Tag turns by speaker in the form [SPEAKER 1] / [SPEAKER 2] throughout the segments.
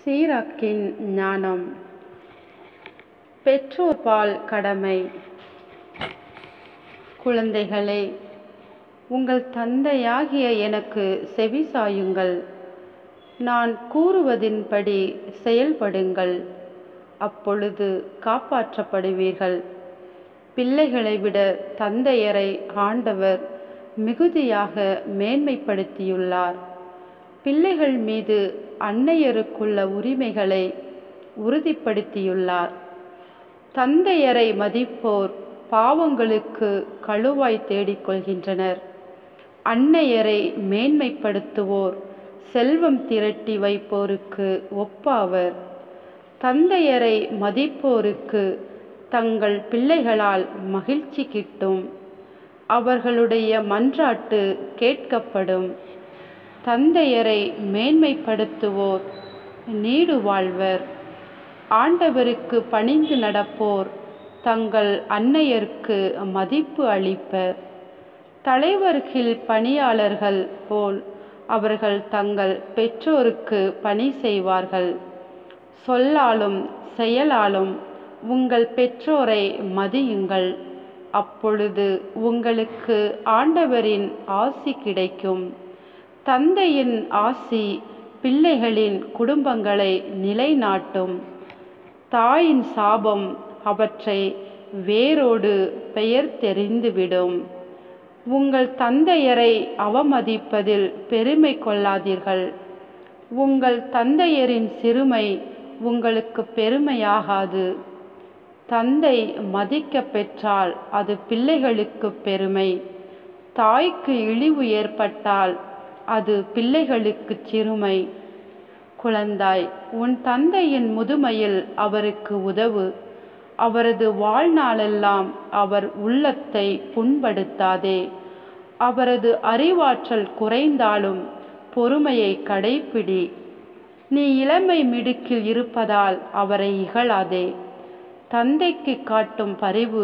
[SPEAKER 1] சீராக்கின் ஞானம் பெற்றோர்பால் கடமை குழந்தைகளே உங்கள் தந்தையாகிய எனக்கு செவிசாயுங்கள் நான் கூறுவதின்படி செயல்படுங்கள் அப்பொழுது காப்பாற்றப்படுவீர்கள் பிள்ளைகளை விட தந்தையரை ஆண்டவர் மிகுதியாக மேன்மைப்படுத்தியுள்ளார் பிள்ளைகள் மீது அன்னையருக்குள்ள உரிமைகளை உறுதிப்படுத்தியுள்ளார் தந்தையரை மதிப்போர் பாவங்களுக்கு கழுவாய் தேடிக்கொள்கின்றனர் அன்னையரை மேன்மைப்படுத்துவோர் செல்வம் திரட்டி வைப்போருக்கு ஒப்பாவர் தந்தையரை மதிப்போருக்கு தங்கள் பிள்ளைகளால் மகிழ்ச்சி கிட்டும் அவர்களுடைய மன்றாட்டு கேட்கப்படும் தந்தையரை மேன்மைப்படுத்துவோர் நீடு வாழ்வர் ஆண்டவருக்கு பணிந்து நடப்போர் தங்கள் அன்னையருக்கு மதிப்பு அளிப்பர் தலைவர்கள் பணியாளர்கள் போல் அவர்கள் தங்கள் பெற்றோருக்கு பணி செய்வார்கள் சொல்லாலும் செயலாலும் உங்கள் பெற்றோரை மதியுங்கள் அப்பொழுது உங்களுக்கு ஆண்டவரின் ஆசி கிடைக்கும் தந்தையின் ஆசி பிள்ளைகளின் குடும்பங்களை நிலைநாட்டும் தாயின் சாபம் அவற்றை வேரோடு பெயர் தெரிந்துவிடும் உங்கள் தந்தையரை அவமதிப்பதில் பெருமை கொள்ளாதீர்கள் உங்கள் தந்தையரின் சிறுமை உங்களுக்கு பெருமையாகாது தந்தை மதிக்க பெற்றால் அது பிள்ளைகளுக்கு பெருமை தாய்க்கு இழிவு ஏற்பட்டால் அது பிள்ளைகளுக்கு சிறுமை குழந்தாய் உன் தந்தையின் முதுமையில் அவருக்கு உதவு அவரது வாழ்நாளெல்லாம் அவர் உள்ளத்தை புண்படுத்தாதே அவரது அறிவாற்றல் குறைந்தாலும் பொறுமையை கடைப்பிடி நீ இளமை மிடுக்கில் இருப்பதால் அவரை இகழாதே தந்தைக்கு காட்டும் பரிவு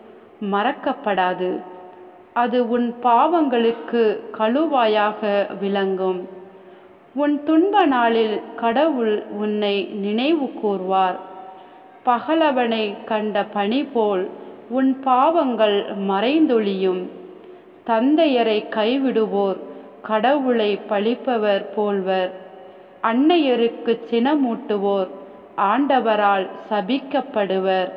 [SPEAKER 1] மறக்கப்படாது அது உன் பாவங்களுக்கு கழுவாயாக விளங்கும் உன் துன்ப நாளில் கடவுள் உன்னை நினைவு கூர்வார் பகலவனை கண்ட பனி போல் உன் பாவங்கள் மறைந்தொழியும் தந்தையரை கைவிடுவோர் கடவுளை பழிப்பவர் போல்வர் அன்னையருக்கு சினமூட்டுவோர் ஆண்டவரால் சபிக்கப்படுவர்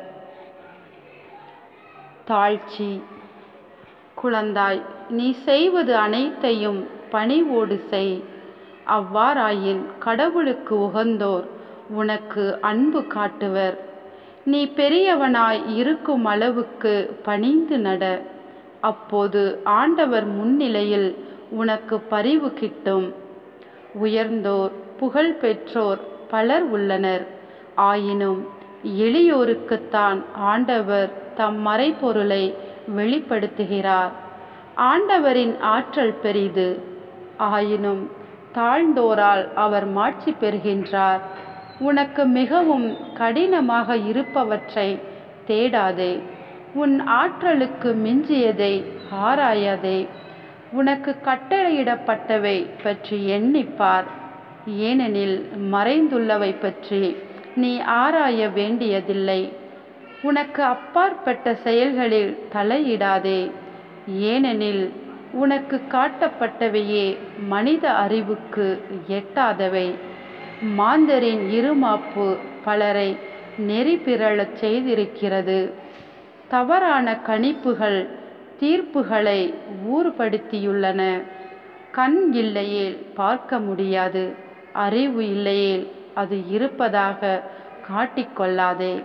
[SPEAKER 1] தாழ்ச்சி குழந்தாய் நீ செய்வது அனைத்தையும் பணிவோடு செய் அவ்வாறாயின் கடவுளுக்கு உகந்தோர் உனக்கு அன்பு காட்டுவர் நீ பெரியவனாய் இருக்கும் அளவுக்கு பணிந்து நட அப்போது ஆண்டவர் முன்னிலையில் உனக்கு பரிவு கிட்டும் உயர்ந்தோர் புகழ் பெற்றோர் பலர் உள்ளனர் ஆயினும் எளியோருக்குத்தான் ஆண்டவர் தம் மறைபொருளை வெளிப்படுத்துகிறார் ஆண்டவரின் ஆற்றல் பெரிது ஆயினும் தாழ்ந்தோரால் அவர் மாட்சி பெறுகின்றார் உனக்கு மிகவும் கடினமாக இருப்பவற்றை தேடாதே உன் ஆற்றலுக்கு மிஞ்சியதை ஆராயாதே உனக்கு கட்டளையிடப்பட்டவை பற்றி எண்ணிப்பார் ஏனெனில் மறைந்துள்ளவை பற்றி நீ ஆராய வேண்டியதில்லை உனக்கு அப்பாற்பட்ட செயல்களில் தலையிடாதே ஏனெனில் உனக்கு காட்டப்பட்டவையே மனித அறிவுக்கு எட்டாதவை மாந்தரின் இருமாப்பு பலரை நெறி பிறழச் செய்திருக்கிறது தவறான கணிப்புகள் தீர்ப்புகளை ஊறுபடுத்தியுள்ளன கண் இல்லையேல் பார்க்க முடியாது அறிவு இல்லையேல் அது இருப்பதாக காட்டிக்கொள்ளாதே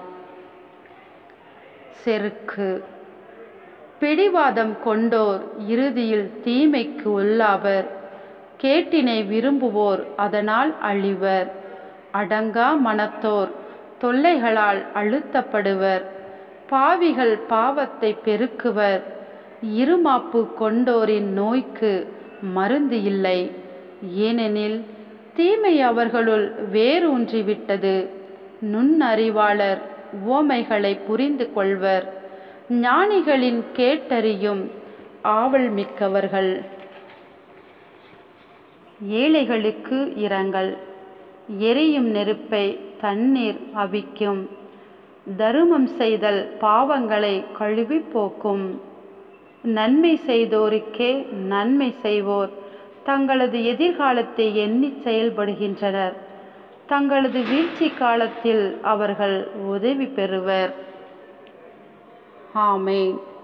[SPEAKER 1] செருக்கு பிடிவாதம் கொண்டோர் இறுதியில் தீமைக்கு உள்ளாவர் கேட்டினை விரும்புவோர் அதனால் அழிவர் அடங்கா மனத்தோர் தொல்லைகளால் அழுத்தப்படுவர் பாவிகள் பாவத்தை பெருக்குவர் இருமாப்பு கொண்டோரின் நோய்க்கு மருந்து இல்லை ஏனெனில் தீமை அவர்களுள் வேரூன்றிவிட்டது நுண்ணறிவாளர் உவமைகளை புரிந்து கொள்வர் ஞானிகளின் கேட்டறியும் ஆவல் மிக்கவர்கள் ஏழைகளுக்கு இரங்கல் எரியும் நெருப்பை தண்ணீர் அவிக்கும் தருமம் செய்தல் பாவங்களை கழுவி போக்கும் நன்மை செய்தோருக்கே நன்மை செய்வோர் தங்களது எதிர்காலத்தை எண்ணி செயல்படுகின்றனர் தங்களது வீழ்ச்சி காலத்தில் அவர்கள் உதவி பெறுவர் ஆமென்